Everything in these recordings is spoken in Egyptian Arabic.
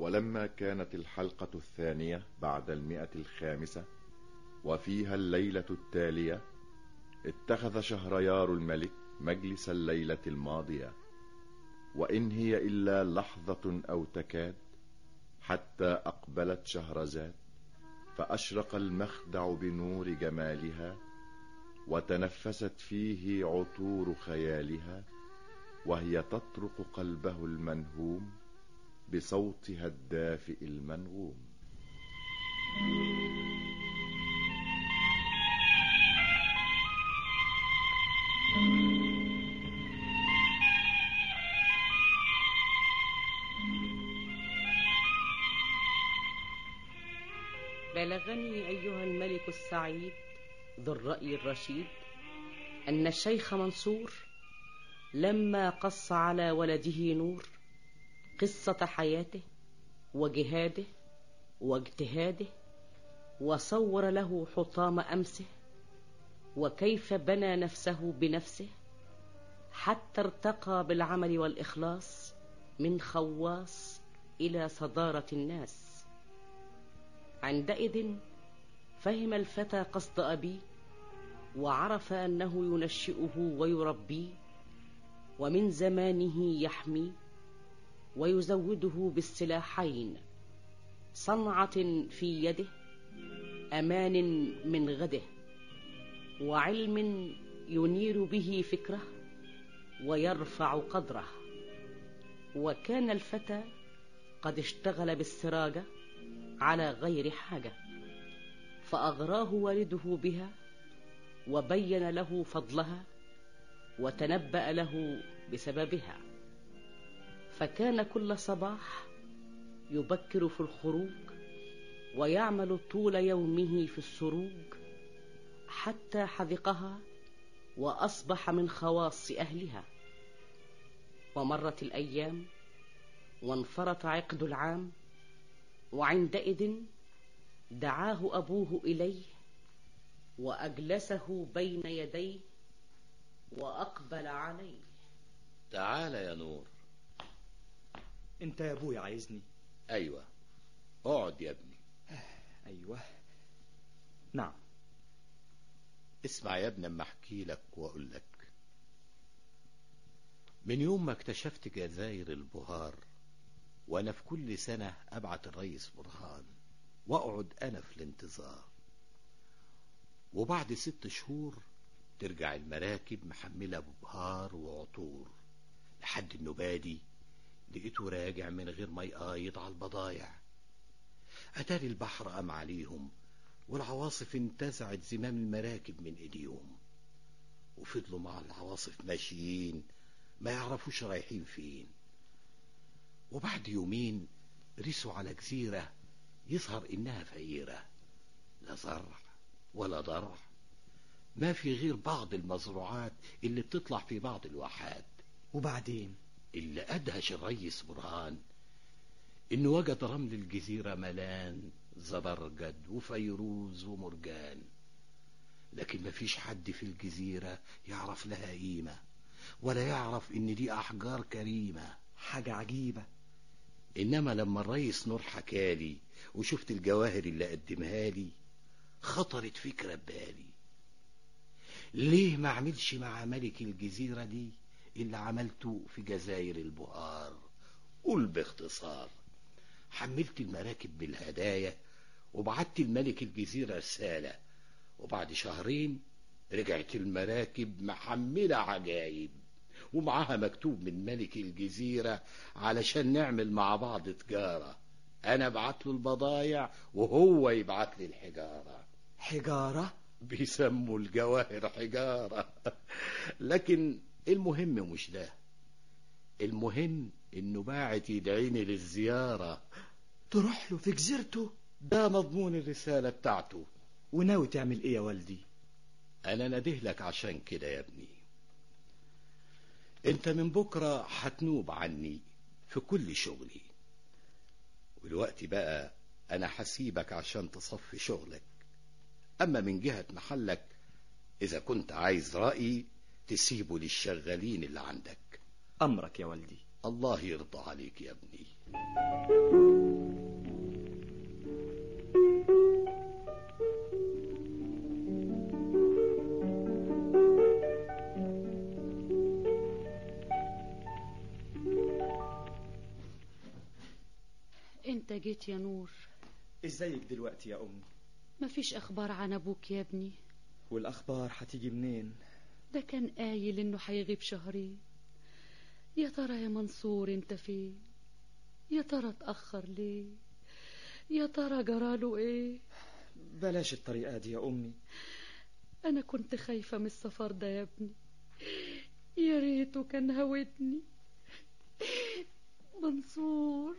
ولما كانت الحلقة الثانية بعد المئة الخامسة وفيها الليلة التالية اتخذ شهريار الملك مجلس الليلة الماضية وإن هي إلا لحظة أو تكاد حتى أقبلت شهرزاد فأشرق المخدع بنور جمالها وتنفست فيه عطور خيالها وهي تطرق قلبه المنهوم بصوتها الدافئ المنغوم بلغني أيها الملك السعيد ذو الرأي الرشيد أن الشيخ منصور لما قص على ولده نور قصة حياته وجهاده واجتهاده وصور له حطام أمسه وكيف بنى نفسه بنفسه حتى ارتقى بالعمل والإخلاص من خواص إلى صدارة الناس عندئذ فهم الفتى قصد أبيه وعرف أنه ينشئه ويربيه ومن زمانه يحميه ويزوده بالسلاحين صنعة في يده أمان من غده وعلم ينير به فكره ويرفع قدره وكان الفتى قد اشتغل بالسراجة على غير حاجة فأغراه والده بها وبين له فضلها وتنبأ له بسببها فكان كل صباح يبكر في الخروج ويعمل طول يومه في السروج حتى حذقها وأصبح من خواص أهلها ومرت الأيام وانفرط عقد العام وعندئذ دعاه أبوه إليه وأجلسه بين يديه وأقبل عليه تعال يا نور انت يا ابوي عايزني ايوه اقعد يا ابني ايوه نعم اسمع يا ابني اما احكي لك واقول لك من يوم ما اكتشفت جزاير البهار وانا في كل سنة ابعت الريس برهان واقعد انا في الانتظار وبعد ست شهور ترجع المراكب محملة ببهار وعطور لحد النبادي لقيته راجع من غير ما يقايض على البضايع أتاري البحر قام عليهم والعواصف انتزعت زمام المراكب من ايديهم وفضلوا مع العواصف ماشيين ما يعرفوش رايحين فين وبعد يومين رسوا على جزيرة يظهر إنها فقيرة لا زرع ولا ضرع ما في غير بعض المزروعات اللي بتطلع في بعض الواحات وبعدين اللي أدهش الريس برهان إنه وجد رمل الجزيرة ملان زبرجد وفيروز ومرجان لكن مفيش حد في الجزيرة يعرف لها قيمة ولا يعرف إن دي أحجار كريمة حاجة عجيبة إنما لما الريس نور حكالي وشفت الجواهر اللي قدمها لي خطرت فكرة ببالي ليه ما عملش مع ملك الجزيرة دي اللي عملته في جزاير البهار قول باختصار حملت المراكب بالهدايا وبعت الملك الجزيرة رسالة وبعد شهرين رجعت المراكب محملة عجايب ومعاها مكتوب من ملك الجزيرة علشان نعمل مع بعض تجارة أنا ابعت له البضايع وهو يبعت لي الحجارة حجارة بيسموا الجواهر حجارة لكن المهم مش ده المهم انه باعت يدعيني للزيارة تروح له في جزيرته ده مضمون الرسالة بتاعته وناوي تعمل ايه يا والدي انا نده لك عشان كده يا ابني انت من بكرة هتنوب عني في كل شغلي والوقت بقى انا هسيبك عشان تصفي شغلك اما من جهة محلك اذا كنت عايز رأيي تسيبه للشغالين اللي عندك امرك يا والدي الله يرضى عليك يا ابني انت جيت يا نور ازيك دلوقتي يا امي مفيش اخبار عن ابوك يا ابني والاخبار هتيجي منين ده كان قايل انه هيغيب شهرين يا ترى يا منصور انت فين يا ترى اتاخر ليه يا ترى جراله ايه بلاش الطريقه دي يا امي انا كنت خايفه من السفر ده يا ابني يا ريته كان هودني منصور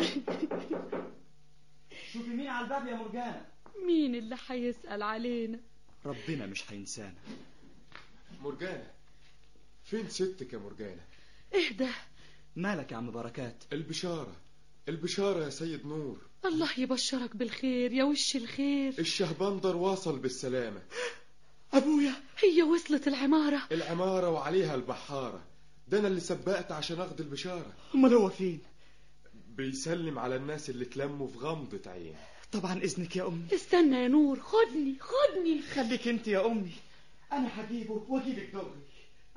شوفي مين على الباب يا مرجانة مين اللي هيسأل علينا ربنا مش هينسانا مرجانة فين ستك يا مرجانة اهدى مالك يا عم بركات البشارة البشارة يا سيد نور الله يبشرك بالخير يا وش الخير الشهبندر واصل بالسلامة ابويا هي وصلت العمارة العمارة وعليها البحارة ده أنا اللي سبقت عشان أخد البشارة امال هو فين بيسلم على الناس اللي اتلموا في غمضة عين طبعا اذنك يا امي استنى يا نور خدني خدني خليك انت يا امي انا هجيبه واجيبك دغري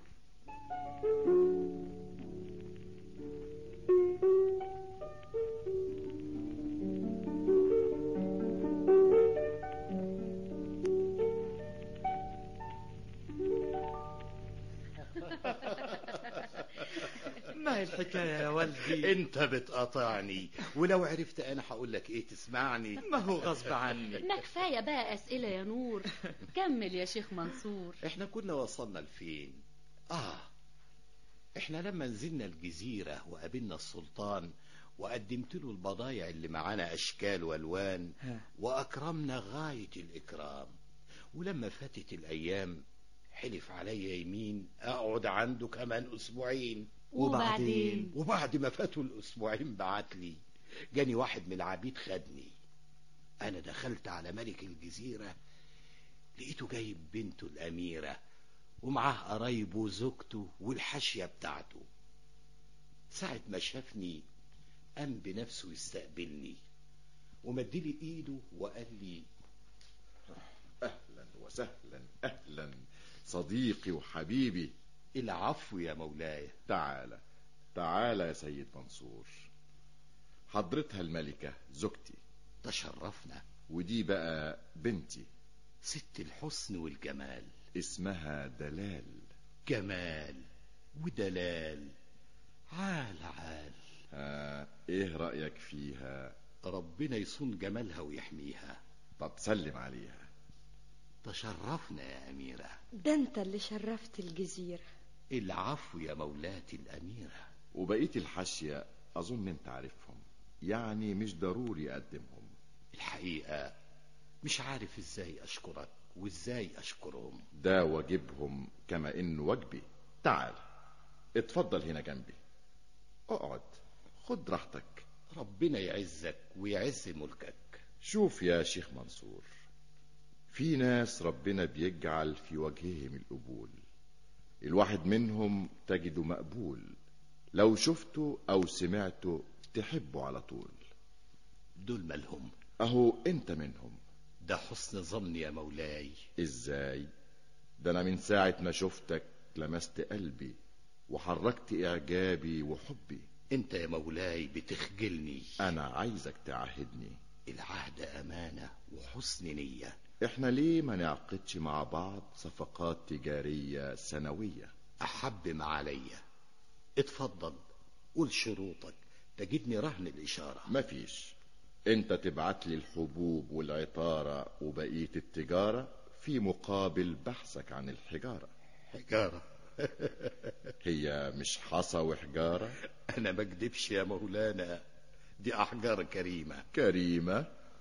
ما هي الحكايه يا والدي انت بتقاطعني ولو عرفت انا هقول لك ايه تسمعني ما هو غصب عني ما كفاية بقى أسئلة يا نور كمل يا شيخ منصور احنا كنا وصلنا لفين اه احنا لما نزلنا الجزيرة وقابلنا السلطان وقدمت له البضايع اللي معانا اشكال والوان ها. واكرمنا غاية الاكرام ولما فاتت الايام حلف عليا يمين اقعد عنده كمان اسبوعين وبعدين؟ وبعد ما فاتوا الاسبوعين بعت لي جاني واحد من العبيد خدني انا دخلت على ملك الجزيرة لقيته جايب بنته الاميرة ومعاه قرايبه وزوجته والحاشية بتاعته ساعة ما شافني قام بنفسه يستقبلني ومدلي ايده وقال لي أهلا وسهلا أهلا صديقي وحبيبي العفو يا مولاي تعال تعال يا سيد منصور حضرتها الملكة زوجتي تشرفنا ودي بقى بنتي ست الحسن والجمال اسمها دلال جمال ودلال عال عال ها ايه رأيك فيها ربنا يصون جمالها ويحميها طب سلم عليها تشرفنا يا أميرة ده انت اللي شرفت الجزيرة العفو يا مولاتي الأميرة وبقية الحاشية أظن أنت عارفهم يعني مش ضروري أقدمهم الحقيقة مش عارف ازاي أشكرك وازاي أشكرهم ده واجبهم كما إنه واجبي تعال اتفضل هنا جنبي اقعد خد راحتك ربنا يعزك ويعز ملكك شوف يا شيخ منصور في ناس ربنا بيجعل في وجههم القبول الواحد منهم تجده مقبول لو شفته أو سمعته تحبه على طول دول مالهم أهو أنت منهم ده حسن ظن يا مولاي إزاي ده أنا من ساعة ما شفتك لمست قلبي وحركت إعجابي وحبي انت يا مولاي بتخجلني أنا عايزك تعهدني العهد أمانة وحسن نية إحنا ليه ما نعقدش مع بعض صفقات تجارية سنوية أحب ما عليا اتفضل قول شروطك تجدني رهن الإشارة مفيش انت تبعت لي الحبوب والعطارة وبقية التجارة في مقابل بحثك عن الحجارة حجارة هي مش حصى وحجارة أنا ما اكدبش يا مولانا دي أحجار كريمة كريمة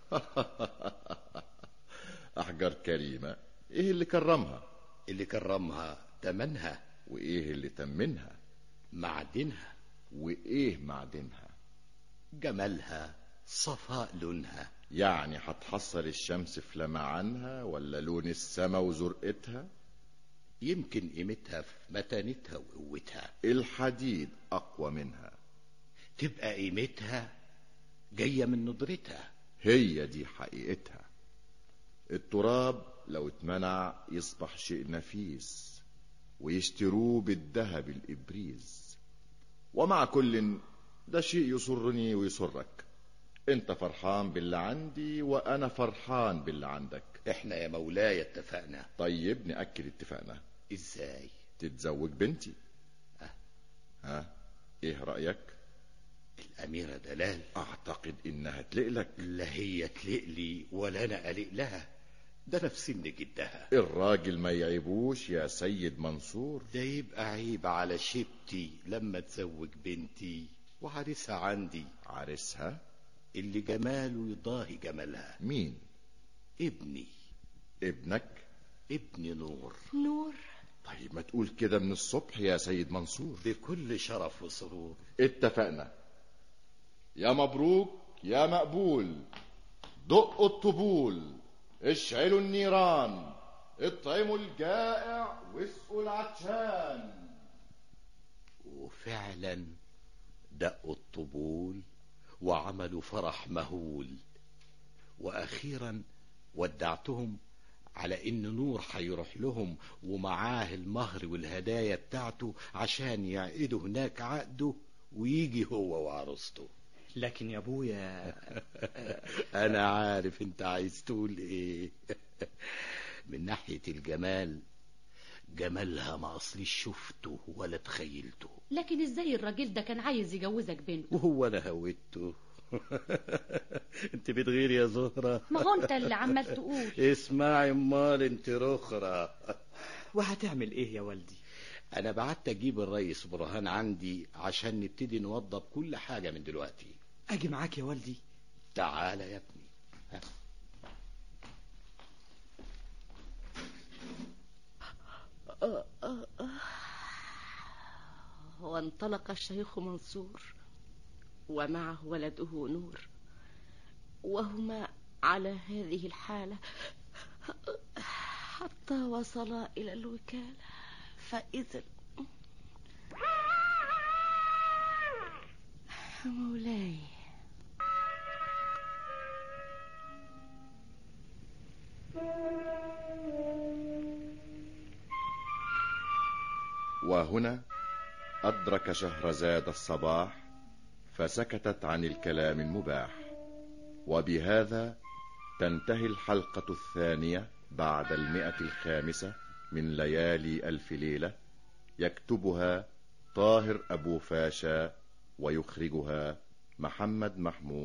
أحجار كريمة إيه اللي كرمها اللي كرمها تمنها وإيه اللي تمنها معدنها وإيه معدنها جمالها صفاء لونها يعني هتحصل الشمس في لمعانها ولا لون السما وزرقتها يمكن قيمتها في متانتها وقوتها الحديد أقوى منها تبقى قيمتها جاية من ندرتها هي دي حقيقتها التراب لو اتمنع يصبح شيء نفيس ويشتروه بالذهب الإبريز ومع كل ده شيء يسرني ويسرك انت فرحان باللي عندي وانا فرحان باللي عندك احنا يا مولاي اتفقنا طيب نأكد اتفاقنا ازاي تتزوج بنتي أه. ها ايه رأيك الأميرة دلال اعتقد انها تليق لك لا هي تليق لي ولا أنا أليق لها ده أنا في سن جدها الراجل ما يعيبوش يا سيد منصور ده يبقى عيب على شبتي لما تزوج بنتي وعريسها عندي عريسها اللي جماله يضاهي جمالها مين ابني ابنك ابني نور نور طيب ما تقول كده من الصبح يا سيد منصور بكل شرف وسرور اتفقنا يا مبروك يا مقبول دقوا الطبول اشعلوا النيران اطعموا الجائع واسقوا العطشان وفعلا دقوا الطبول وعملوا فرح مهول واخيرا ودعتهم على ان نور هيروح لهم ومعاه المهر والهدايا بتاعته عشان يعقدوا هناك عقده ويجي هو وعروسته لكن يا ابويا انا عارف انت عايز تقول ايه من ناحية الجمال جمالها ما اصليش شفته ولا تخيلته لكن ازاي الراجل ده كان عايز يجوزك بنته وهو انا هويته انت بتغير يا زهرة ما هو انت اللي عمال تقول اسمعي امال انت رخرة وهتعمل ايه يا والدي انا بعت اجيب الريس برهان عندي عشان نبتدي نوضب كل حاجة من دلوقتي اجي معاك يا والدي تعالى يا ابني ها. وانطلق الشيخ منصور ومعه ولده نور وهما على هذه الحالة حتى وصلا إلى الوكالة فإذا مولاي وهنا أدرك شهرزاد الصباح فسكتت عن الكلام المباح وبهذا تنتهي الحلقة الثانية بعد المئة الخامسة من ليالي ألف ليلة يكتبها طاهر أبو فاشا ويخرجها محمد محمود